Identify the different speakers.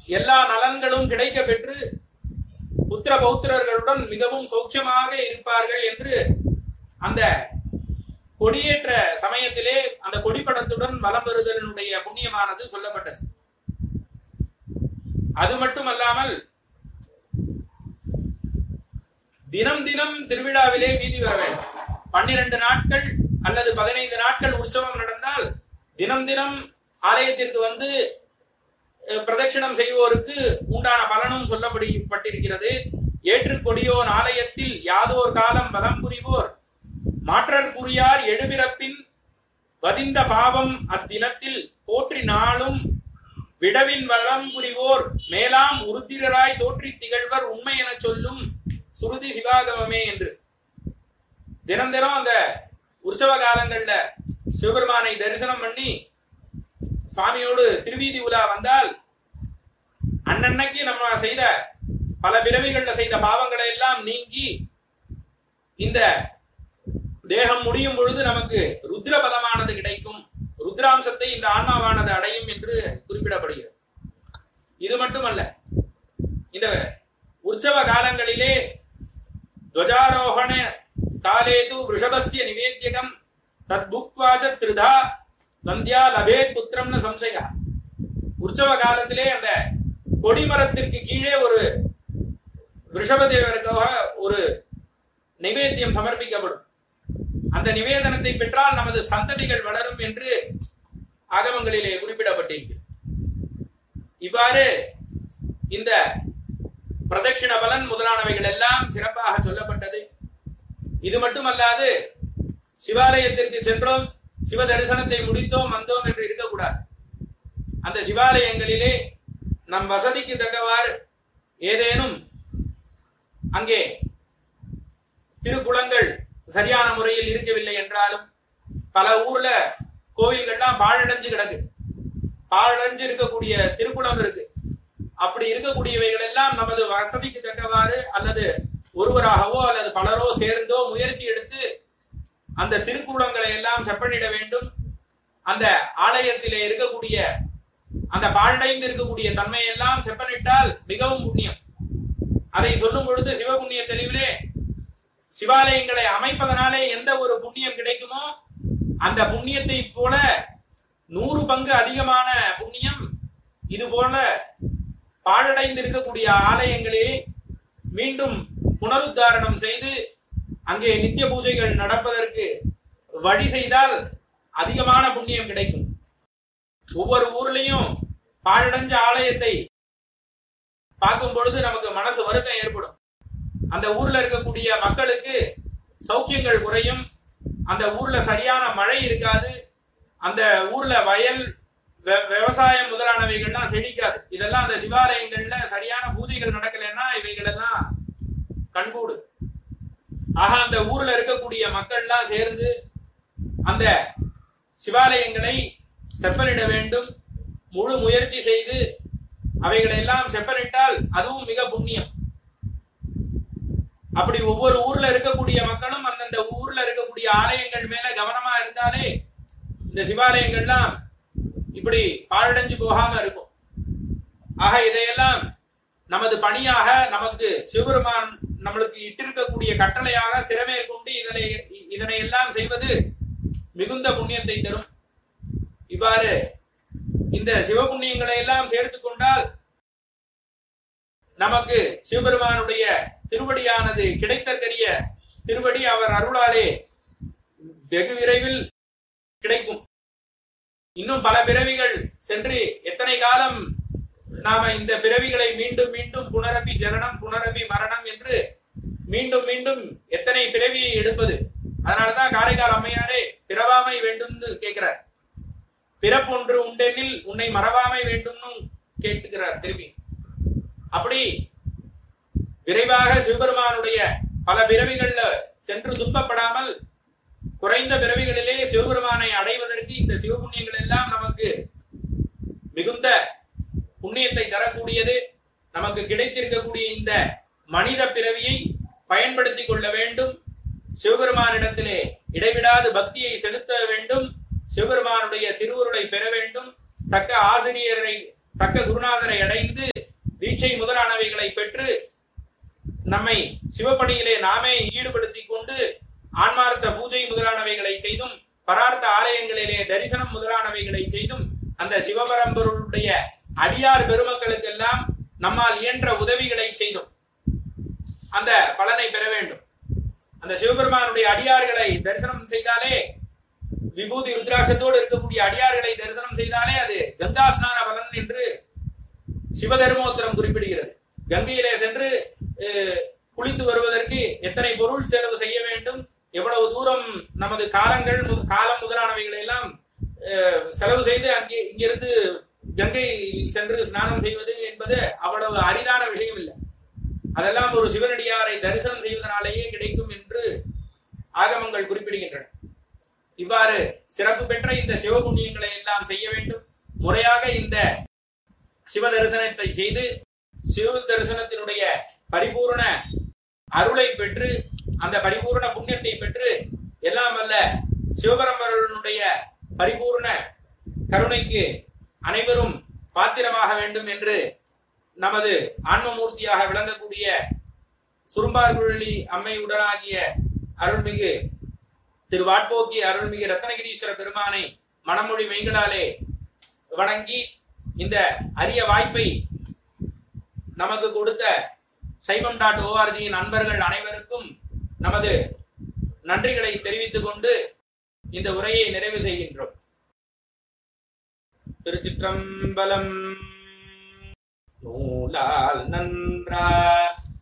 Speaker 1: எல்லா நலன்களும் கிடைக்க பெற்று புத்திர பௌத்திரர்களுடன் மிகவும் சௌக்கியமாக இருப்பார்கள் என்று அந்த கொடியேற்ற சமயத்திலே அந்த கொடிப்படத்துடன் வலம் வருதலினுடைய புண்ணியமானது சொல்லப்பட்டது அது மட்டுமல்லாமல் தினம் தினம் திருவிழாவிலே வீதி வர வேண்டும் பன்னிரண்டு நாட்கள் அல்லது பதினைந்து நாட்கள் உற்சவம் நடந்தால் தினம் தினம் ஆலயத்திற்கு வந்து அஹ், பிரதட்சிணம் செய்வோருக்கு உண்டான பலனும் சொல்லப்பட்டிருக்கிறது ஏற்றுக் கொடியோன் ஆலயத்தில் யாதோர் காலம் வலம் புரிவோர் மாற்றர் குறியார் எழுபிறப்பின் வதிந்த பாவம் அத்தினத்தில் போற்றி நாளும் விடவின் வளம் புரிவோர் மேலாம் உருத்திரராய் தோற்றி திகழ்வர் உண்மை என சொல்லும் சுருதி சிவாகமமே என்று தினம் தினம் அந்த உற்சவ காலங்கள்ல சிவபெருமானை தரிசனம் பண்ணி சுவாமியோடு திருவீதி உலா வந்தால் அன்னன்னைக்கு நம்ம செய்த பல பிறவிகள்ல செய்த பாவங்களை எல்லாம் நீங்கி இந்த தேகம் முடியும் பொழுது நமக்கு ருத்ர பதமானது கிடைக்கும் ருத்ராம்சத்தை இந்த ஆன்மாவானது அடையும் என்று குறிப்பிடப்படுகிறது இது மட்டுமல்ல இந்த உற்சவ காலங்களிலே துவஜாரோகண காலேது ரிஷபஸ்ய நிவேத்தியகம் தத்புக்வாச்ச திருதா வந்தியா லபேத் புத்திரம்னு சம்சய உற்சவ காலத்திலே அந்த கொடிமரத்திற்கு கீழே ஒரு ரிஷபதேவருக்காக ஒரு நிவேத்தியம் சமர்ப்பிக்கப்படும் அந்த நிவேதனத்தை பெற்றால் நமது சந்ததிகள் வளரும் என்று ஆகமங்களிலே குறிப்பிடப்பட்டிருக்கிறது இவ்வாறு இந்த பிரதட்சிண பலன் முதலானவைகள் எல்லாம் சிறப்பாக சொல்லப்பட்டது இது மட்டுமல்லாது சிவாலயத்திற்கு சென்றோம் சிவ தரிசனத்தை முடித்தோம் வந்தோம் என்று இருக்கக்கூடாது அந்த சிவாலயங்களிலே நம் வசதிக்கு தக்கவாறு ஏதேனும் அங்கே திருக்குளங்கள் சரியான முறையில் இருக்கவில்லை என்றாலும் பல ஊர்ல கோவில்கள்லாம் பாழடைஞ்சு கிடக்கு பாழடைஞ்சு இருக்கக்கூடிய திருக்குளம் இருக்கு அப்படி இருக்கக்கூடியவைகள் எல்லாம் நமது வசதிக்கு தக்கவாறு அல்லது ஒருவராகவோ அல்லது பலரோ சேர்ந்தோ முயற்சி எடுத்து அந்த திருக்குளங்களை எல்லாம் செப்பனிட வேண்டும் அந்த ஆலயத்திலே இருக்கக்கூடிய அந்த பாழடைந்து இருக்கக்கூடிய தன்மையெல்லாம் செப்பனிட்டால் மிகவும் புண்ணியம் அதை சொல்லும் பொழுது சிவபுண்ணிய தெளிவிலே சிவாலயங்களை அமைப்பதனாலே எந்த ஒரு புண்ணியம் கிடைக்குமோ அந்த புண்ணியத்தை போல நூறு பங்கு அதிகமான புண்ணியம் இது போல பாழடைந்து இருக்கக்கூடிய ஆலயங்களே மீண்டும் புனருத்தாரணம் செய்து அங்கே நித்திய பூஜைகள் நடப்பதற்கு வழி செய்தால் அதிகமான புண்ணியம் கிடைக்கும் ஒவ்வொரு ஊர்லயும் பாழடைஞ்ச ஆலயத்தை பார்க்கும் பொழுது நமக்கு மனசு வருத்தம் ஏற்படும் அந்த ஊர்ல இருக்கக்கூடிய மக்களுக்கு சௌக்கியங்கள் குறையும் அந்த ஊர்ல சரியான மழை இருக்காது அந்த ஊர்ல வயல் வெ- விவசாயம் முதலானவைகள்லாம் செழிக்காது இதெல்லாம் அந்த சிவாலயங்கள்ல சரியான பூஜைகள் நடக்கலைன்னா இவைகள் எல்லாம் கண்கூடு ஆக அந்த ஊர்ல இருக்கக்கூடிய மக்கள்லாம் சேர்ந்து அந்த சிவாலயங்களை செப்பனிட வேண்டும் முழு முயற்சி செய்து அவைகளை எல்லாம் செப்பனிட்டால் அதுவும் மிக புண்ணியம் அப்படி ஒவ்வொரு ஊர்ல இருக்கக்கூடிய மக்களும் அந்தந்த ஊர்ல இருக்கக்கூடிய ஆலயங்கள் மேல கவனமா இருந்தாலே இந்த சிவாலயங்கள்லாம் இப்படி பாழடைஞ்சு போகாம இருக்கும் ஆக இதையெல்லாம் நமது பணியாக நமக்கு சிவபெருமான் நம்மளுக்கு இட்டிருக்கக்கூடிய கட்டளையாக சிறமேற்கொண்டு இதனை இதனை எல்லாம் செய்வது மிகுந்த புண்ணியத்தை தரும் இவ்வாறு இந்த சிவபுண்ணியங்களை எல்லாம் சேர்த்து கொண்டால் நமக்கு சிவபெருமானுடைய திருவடியானது கிடைத்தற்கரிய திருவடி அவர் அருளாலே வெகு விரைவில் கிடைக்கும் இன்னும் பல பிறவிகள் சென்று எத்தனை காலம் நாம இந்த பிறவிகளை மீண்டும் மீண்டும் புனரபி ஜனனம் புனரபி மரணம் என்று மீண்டும் மீண்டும் எத்தனை பிறவியை எடுப்பது அதனாலதான் காரைக்கால் அம்மையாரே பிறவாமை வேண்டும்னு கேட்கிறார் பிறப்பொன்று உண்டெனில் உன்னை மறவாமை வேண்டும்னு கேட்டுக்கிறார் திருப்பி அப்படி விரைவாக சிவபெருமானுடைய பல பிறவிகள்ல சென்று துன்பப்படாமல் குறைந்த பிறவிகளிலே சிவபெருமானை அடைவதற்கு இந்த சிவபுண்ணியங்கள் எல்லாம் நமக்கு மிகுந்த புண்ணியத்தை தரக்கூடியது நமக்கு கிடைத்திருக்கக்கூடிய இந்த மனித பிறவியை பயன்படுத்திக் கொள்ள வேண்டும் சிவபெருமானிடத்திலே இடைவிடாது பக்தியை செலுத்த வேண்டும் சிவபெருமானுடைய திருவுருளை பெற வேண்டும் தக்க ஆசிரியரை தக்க குருநாதரை அடைந்து தீட்சை முதலானவைகளை பெற்று நம்மை சிவப்பணியிலே நாமே ஈடுபடுத்திக் கொண்டு ஆன்மார்த்த பூஜை முதலானவைகளை செய்தும் பரார்த்த ஆலயங்களிலே தரிசனம் முதலானவைகளை செய்தும் அந்த சிவபரம்பருடைய அடியார் பெருமக்களுக்கெல்லாம் நம்மால் இயன்ற உதவிகளை செய்தும் அந்த பலனை பெற வேண்டும் அந்த சிவபெருமானுடைய அடியார்களை தரிசனம் செய்தாலே விபூதி ருத்ராட்சத்தோடு இருக்கக்கூடிய அடியார்களை தரிசனம் செய்தாலே அது கங்கா ஸ்நான பலன் என்று சிவதர்மோத்திரம் குறிப்பிடுகிறது கங்கையிலே சென்று அஹ், குளித்து வருவதற்கு எத்தனை பொருள் செலவு செய்ய வேண்டும் எவ்வளவு தூரம் நமது காலங்கள் முத- காலம் முதலானவைகளை எல்லாம் அஹ், செலவு செய்து அங்கே இங்கிருந்து கங்கை சென்று ஸ்நானம் செய்வது என்பது அவ்வளவு அரிதான விஷயம் இல்லை அதெல்லாம் ஒரு சிவனடியாரை தரிசனம் செய்வதனாலேயே கிடைக்கும் என்று ஆகமங்கள் குறிப்பிடுகின்றன இவ்வாறு சிறப்பு பெற்ற இந்த சிவபுண்ணியங்களை எல்லாம் செய்ய வேண்டும் முறையாக இந்த சிவ தரிசனத்தை செய்து சிவ தரிசனத்தினுடைய பரிபூரண அருளை பெற்று அந்த பரிபூரண புண்ணியத்தை பெற்று எல்லாம் அல்ல சிவபரம்பரனுடைய பரிபூரண கருணைக்கு அனைவரும் பாத்திரமாக வேண்டும் என்று நமது ஆன்மமூர்த்தியாக விளங்கக்கூடிய சுரும்பார்குழலி அம்மை உடனாகிய அருள்மிகு திரு வாட்போக்கி அருள்மிகு ரத்னகிரீஸ்வர பெருமானை மனமொழி மெய்களாலே வணங்கி இந்த அரிய வாய்ப்பை நமக்கு கொடுத்த சைவம் டாட் ஓஆர்ஜியின் நண்பர்கள் அனைவருக்கும் நமது நன்றிகளை தெரிவித்துக் கொண்டு இந்த உரையை நிறைவு செய்கின்றோம் திருச்சிற்றம்பலம் நூலால் நன்றா